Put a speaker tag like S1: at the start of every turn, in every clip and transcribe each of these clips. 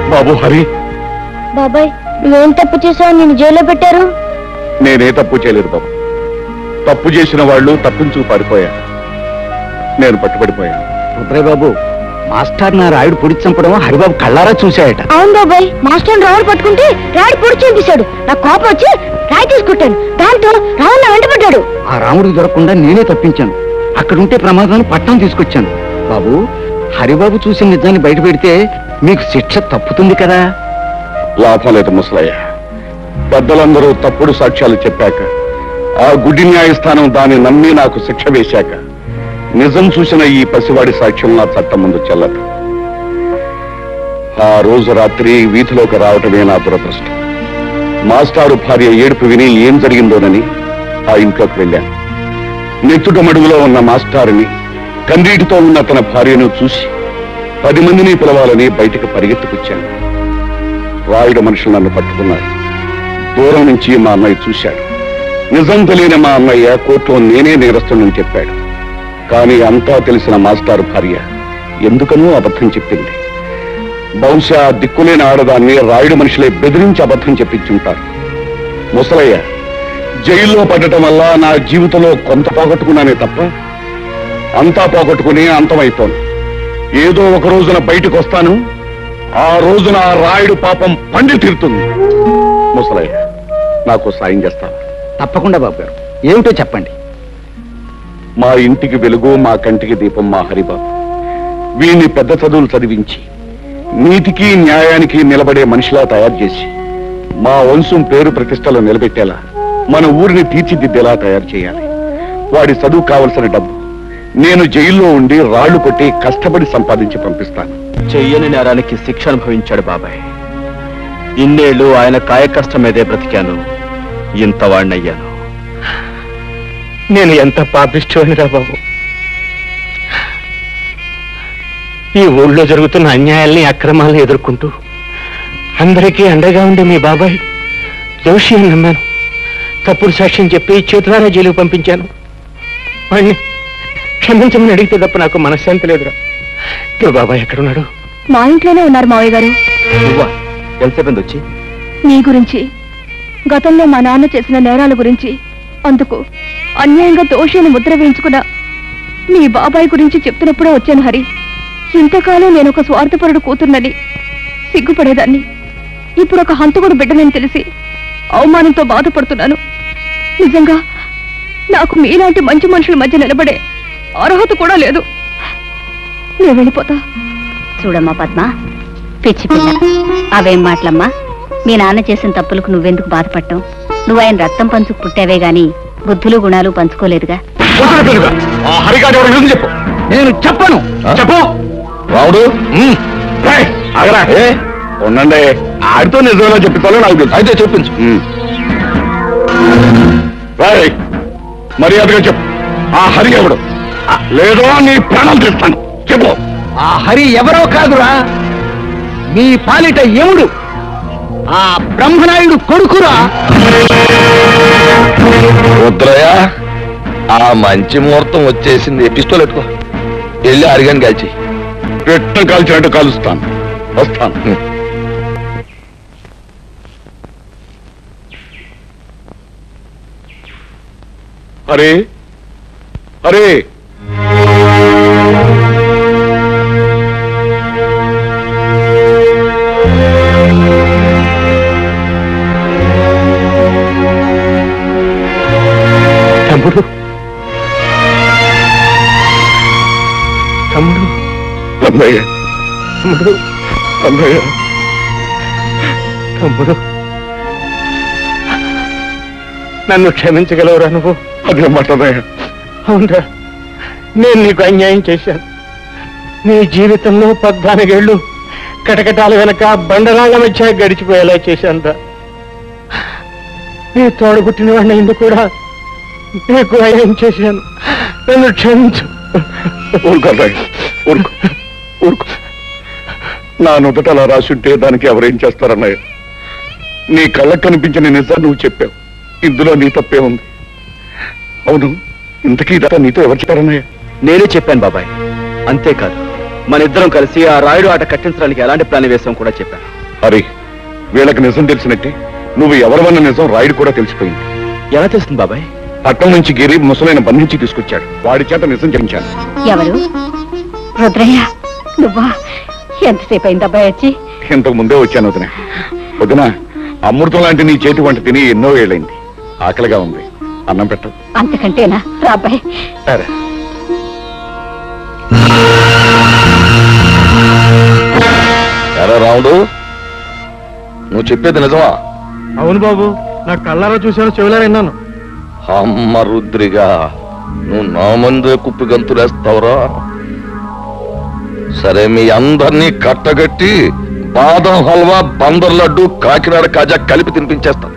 S1: బాబు హరి
S2: బాబాయ్ నువ్వేం తప్పు చేసావు నిన్ను జైల్లో పెట్టారు
S1: నేనే తప్పు చేయలేదు బాబు తప్పు చేసిన వాళ్ళు తప్పించు పారిపోయారు నేను పట్టుబడిపోయాను
S3: రుద్రయ్య బాబు మాస్టర్ నా రాయుడు పొడి చంపడం హరిబాబు కళ్ళారా చూశాయట
S2: అవును బాబాయ్ మాస్టర్ రావును పట్టుకుంటే రాడు పొడి చేపించాడు నాకు కోపం వచ్చి రాయి తీసుకుంటాను దాంతో రావును నా వెంటబడ్డాడు
S3: ఆ రాముడికి దొరకకుండా నేనే తప్పించాను అక్కడుంటే ప్రమాదాన్ని పట్టణం తీసుకొచ్చాను బాబు హరిబాబు చూసిన నిజాన్ని బయట పెడితే మీకు శిక్ష తప్పుతుంది కదా
S1: లాభం లేదు ముసలయ్య పెద్దలందరూ తప్పుడు సాక్ష్యాలు చెప్పాక ఆ గుడి న్యాయస్థానం దాన్ని నమ్మి నాకు శిక్ష వేశాక నిజం చూసిన ఈ పసివాడి సాక్ష్యం నా చట్టం ముందు చెల్లదు ఆ రోజు రాత్రి వీధిలోకి రావటమే నా దురదృష్టం మాస్టారు భార్య ఏడుపు విని ఏం జరిగిందోనని ఆ ఇంట్లోకి వెళ్ళాను నెత్తుట మడుగులో ఉన్న మాస్టారుని కన్నీటితో ఉన్న తన భార్యను చూసి పది మందిని పిలవాలని బయటికి పరిగెత్తుకొచ్చాను రాయుడు మనుషులు నన్ను పట్టుకున్నారు దూరం నుంచి మా అన్నయ్య చూశాడు నిజం తెలియని మా అన్నయ్య కోర్టులో నేనే నేరస్తుని చెప్పాడు కానీ అంతా తెలిసిన మాస్టారు భార్య ఎందుకనూ అబద్ధం చెప్పింది బహుశా దిక్కులేని ఆడదాన్ని రాయుడు మనుషులే బెదిరించి అబద్ధం చెప్పించుంటారు ముసలయ్య జైల్లో పడటం వల్ల నా జీవితంలో కొంత పోగొట్టుకున్నానే తప్ప అంతా పోగొట్టుకుని అంతమైపోను ఏదో ఒక రోజున బయటకు వస్తాను ఆ రోజున ఆ రాయుడు పాపం పండి తీరుతుంది ముసలయ్య నాకు సాయం చేస్తావా
S3: తప్పకుండా బాబు గారు ఏమిటో చెప్పండి
S1: మా ఇంటికి వెలుగు మా కంటికి దీపం మా హరిబాబు వీణ్ణి పెద్ద చదువులు చదివించి నీతికి న్యాయానికి నిలబడే మనిషిలా తయారు చేసి మా వంశం పేరు ప్రతిష్టలు నిలబెట్టేలా మన ఊరిని తీర్చిదిద్దేలా తయారు చేయాలి వాడి చదువు కావలసిన డబ్బు నేను జైల్లో ఉండి రాళ్లు కొట్టి కష్టపడి సంపాదించి పంపిస్తాను
S4: చెయ్యని నేరానికి శిక్ష అనుభవించాడు బాబాయ్ ఇన్నేళ్లు ఆయన కాయకష్టం మీదే బ్రతికాను ఇంత వాణ్ణయ్యాను
S5: నేను ఎంత పాపిష్టోనిరా బాబు ఈ ఊళ్ళో జరుగుతున్న అన్యాయాల్ని అక్రమాలను ఎదుర్కొంటూ అందరికీ అండగా ఉండే మీ బాబాయ్ దోషి అని నమ్మాను తప్పుడు సాక్ష్యం చెప్పి చేతులారా జైలుకు పంపించాను వాణ్ణి క్షమించమని అడిగితే తప్ప నాకు మనశ్శాంతి లేదురా ఇప్పుడు బాబాయ్ ఎక్కడున్నాడు
S2: మా ఇంట్లోనే ఉన్నారు మావయ్య గారు
S4: నువ్వా ఎంతసేపు వచ్చి
S2: నీ గురించి గతంలో మా నాన్న చేసిన నేరాల గురించి అందుకు అన్యాయంగా దోషిని ముద్ర వేయించుకున్న మీ బాబాయ్ గురించి చెప్తున్నప్పుడే వచ్చాను హరి ఇంతకాలం నేను ఒక స్వార్థపరుడు కూతుర్నని సిగ్గుపడేదాన్ని ఇప్పుడు ఒక హంతకుడు బిడ్డనని తెలిసి అవమానంతో బాధపడుతున్నాను నిజంగా నాకు మీలాంటి మంచి మనుషుల మధ్య నిలబడే అర్హత కూడా లేదు నేను వెళ్ళిపోతా
S6: చూడమ్మా పద్మ పిచ్చి పిల్ల అవేం మాటలమ్మా మీ నాన్న చేసిన తప్పులకు నువ్వెందుకు బాధపడటం నువ్వు ఆయన రక్తం పంచుకు పుట్టావే గాని బుద్ధులు గుణాలు పంచుకోలేదుగా
S1: హరిగాడు ఎవరు నిజం చెప్పు
S3: నేను చెప్పను
S1: చెప్పు రావుడు ఆగరా ఉండండి ఆడితో నిజమేలా చెప్తాలో నాకు తెలుసు అయితే చెప్పించు రాయ్ మర్యాదగా చెప్పు ఆ హరి ఎవడు ఆ, లేదో నీ ప్రాణం తీస్తాను చెప్పు
S3: ఆ హరి ఎవరో కాదురా మీ పాలిట యముడు ఆ బ్రహ్మనాయుడు కొడుకురా
S7: రుద్రయ్య ఆ మంచి ముహూర్తం వచ్చేసింది పిస్తోల్ ఎట్టుకో వెళ్ళి అరిగాని కాల్చి
S1: పెట్ట కాల్చినట్టు కాలుస్తాను వస్తాను హరే హరే
S5: తమ్ముడు తమ్ముడు
S1: అన్నయ్య
S5: తమ్ముడు
S1: అన్నయ్య
S5: తమ్ముడు నన్ను క్షమించగలవురా నువ్వు
S1: అదే మాట అన్నయ్య
S5: అవునరా నేను నీకు అన్యాయం చేశాను నీ జీవితంలో పద్నాలుగేళ్లు కటకటాల వెనక బండరాళ్ళ మధ్య గడిచిపోయేలా చేశానురా నీ తోడబుట్టిన వాడిని ఎందుకు కూడా నీకు అన్యాయం చేశాను నన్ను క్షమించు
S1: ఊరుకో అన్నయ్య ఊరుకో ఊరుకో నా నుదుట అలా రాసుంటే దానికి ఎవరేం చేస్తారన్నయ్య నీ కళ్ళకు కనిపించిన నిజం నువ్వు చెప్పావు ఇందులో నీ తప్పే ఉంది అవును ఇంతకీ ఇదంతా నీతో ఎవరు చెప్పారన్నయ్య
S4: నేనే చెప్పాను బాబాయ్ అంతేకాదు మన ఇద్దరం కలిసి ఆ రాయుడు ఆట కట్టించడానికి ఎలాంటి ప్లాన్ వేసాం కూడా చెప్పాను
S1: హరి వీళ్ళకి నిజం తెలిసినట్టే నువ్వు ఎవరివన్న నిజం రాయుడు కూడా తెలిసిపోయింది
S4: ఎలా తెలిసింది బాబాయ్
S1: పట్టణం నుంచి గిరి ముసలైన బంధించి తీసుకొచ్చాడు వాడి చేత నిజం చెప్పించాను
S6: ఎవరు రుద్రయ్య నువ్వా ఎంతసేపు అయింది అబ్బాయి వచ్చి
S1: ఇంతకు ముందే వచ్చాను వదిన వదిన అమృతం లాంటి నీ చేతి వంట తిని ఎన్నో ఏళ్ళైంది ఆకలిగా ఉంది అన్నం పెట్టు
S6: అంతకంటేనా రా అబ్బాయి
S1: సరే
S7: ఎరా రాముడు నువ్వు చెప్పేది నిజమా
S5: అవును బాబు నా కళ్ళారా చూశాను చెవులారా విన్నాను
S7: అమ్మ రుద్రిగా నువ్వు నా ముందే కుప్పి గంతులేస్తావురా సరే మీ అందరినీ కట్టగట్టి బాదం హల్వా బందర్ లడ్డు కాకినాడ కాజా కలిపి తినిపించేస్తా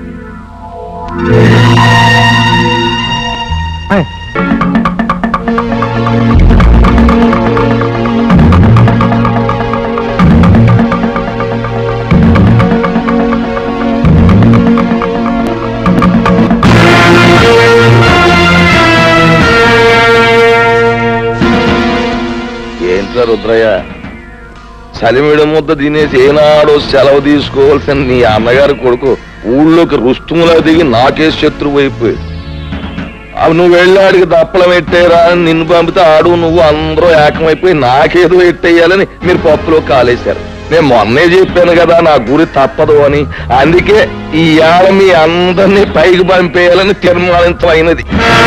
S7: ఏంట్రా రుద్రయ్య సలిమిడి ముద్ద తినేసి ఏనాడు సెలవు తీసుకోవాల్సిన నీ అన్నగారి కొడుకు ఊళ్ళోకి రుస్తుములా దిగి నాకే శత్రువు అయిపోయి అవి నువ్వు వెళ్ళాడికి దప్పలం ఎట్టేరా అని నిన్ను పంపితే ఆడు నువ్వు అందరూ ఏకమైపోయి నాకేదో ఎట్టేయాలని మీరు పప్పులో కాలేశారు నేను మొన్నే చెప్పాను కదా నా గురి తప్పదు అని అందుకే ఈ ఏళ మీ అందరినీ పైకి పంపేయాలని తీర్మానించడం అయినది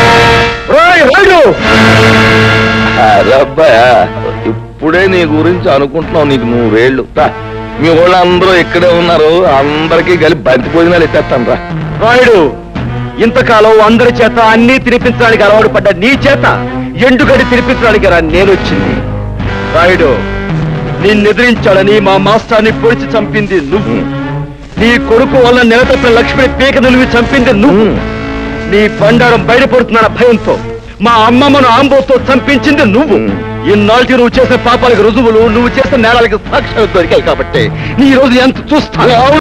S7: అరబ్బాయా ఇప్పుడే నీ గురించి అనుకుంటున్నావు నీకు నూరేళ్ళు రా మీ వాళ్ళు అందరూ ఇక్కడే ఉన్నారు అందరికీ కలిపి బంతి భోజనాలు ఎత్తేస్తాను రా
S4: రాయుడు ఇంతకాలం అందరి చేత అన్ని తినిపించడానికి అలవాటు పడ్డ నీ చేత ఎండుగడి తినిపించడానికి రా నేను వచ్చింది రాయుడు నిన్ను ఎదిరించాలని మా మాస్టర్ని పొడిచి చంపింది నువ్వు నీ కొడుకు వల్ల నిలతప్పిన లక్ష్మిని పీక నిలివి చంపింది నువ్వు నీ బండారం బయటపడుతున్న భయంతో మా అమ్మమ్మను ఆంబోతో చంపించింది నువ్వు
S7: మ్.
S4: ఇన్నాళ్ళకి నువ్వు చేసిన పాపాలకు రుజువులు నువ్వు చేసిన నేరాలకు సాక్ష్యాలు దొరికాయి కాబట్టి నీ రోజు ఎంత చూస్తాను